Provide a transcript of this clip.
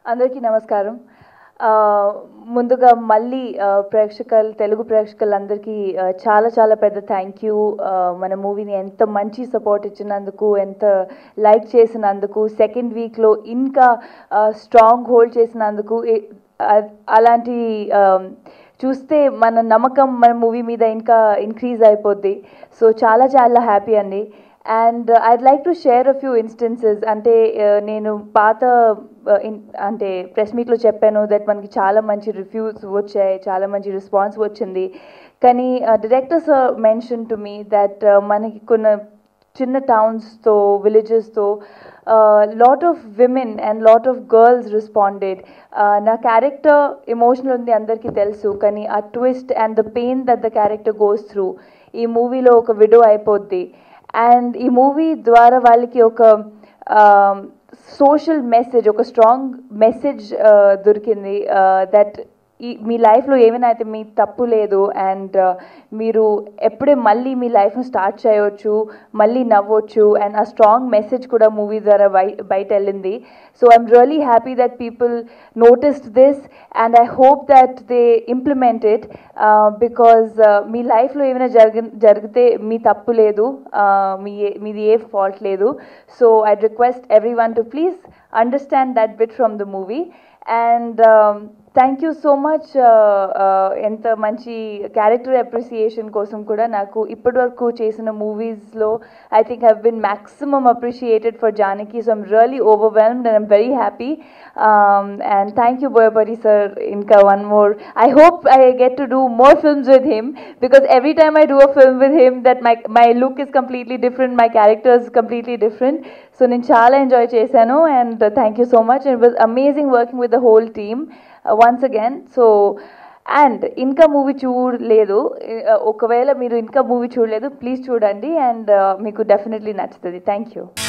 అందరికీ నమస్కారం ఆ, ముందుగా మళ్ళీ ఆ, ప్రేక్షకులు తెలుగు ప్రేక్షకులందరికీ ఆ, చాలా చాలా పెద్ద థ్యాంక్ యూ మన మూవీని ఎంత మంచి సపోర్ట్ ఇచ్చినందుకు ఎంత లైక్ చేసినందుకు సెకండ్ వీక్లో ఇంకా స్ట్రాంగ్ హోల్డ్ చేసినందుకు ఏ- అ- అలాంటి ఆ, చూస్తే మన నమ్మకం మన మూవీ మీద ఇంకా ఇంక్రీజ్ అయిపోద్ది సో చాలా చాలా హ్యాపీ అండి and I'd like to share a few instances అంటే uh, నేను పాత uh, in- అంటే ప్రెస్ మీట్లో చెప్పాను దట్ మనకి చాలా మంచి రివ్యూస్ వచ్చాయి చాలా మంచి రెస్పాన్స్ వచ్చింది కానీ directors mention to me that మనకి కొన్ని చిన్న టౌన్స్తో విలేజెస్తో lot of women and lot of girls responded నా క్యారెక్టర్ ఎమోషనల్ ఉంది అందరికీ తెలుసు కానీ ఆ twist and the pain that the character goes through ఈ మూవీలో ఒక విడో అయిపోద్ది అండ్ ఈ మూవీ ద్వారా వాళ్ళకి ఒక సోషల్ మెసేజ్ ఒక స్ట్రాంగ్ మెసేజ్ దొరికింది దట్ ఈ మీ లైఫ్లో ఏమైనా అయితే మీ తప్పు లేదు అండ్ మీరు ఎప్పుడే మళ్ళీ మీ లైఫ్ను స్టార్ట్ చేయవచ్చు మళ్ళీ నవ్వచ్చు అండ్ ఆ స్ట్రాంగ్ మెసేజ్ కూడా మూవీ ద్వారా బై బయట వెళ్ళింది so I'm really happy that people noticed this and I hope that they implement it because మీ లైఫ్లో ఏమైనా జరిగి జరిగితే మీ తప్పు లేదు uh, మీ ఏ- మీది ఏ ఫాల్ట్ లేదు so I request everyone to please understand that bit from the movie and thank you so much ఎంత మంచి క్యారెక్టర్ అప్రిసియేషన్ కోసం కూడా నాకు ఇప్పటివరకు చేసిన మూవీస్లో I think have been maximum appreciated for Janaki so I'm really overwhelmed and I'm very happy and thank you Boyapati sir ఇంకా one more I hope I get to do more films with him because every time I do a film with him that my my look is completely different my characters completely different so నేను చాలా enjoy చేశాను and thank you so much it was amazing working with the whole team once again so and ఇంకా movie చూడలేదు uh, ఒకవేళ మీరు ఇంకా movie చూడలేదు please చూడండి అండ్ మీకు డెఫినెట్లీ నచ్చుతుంది థ్యాంక్ యూ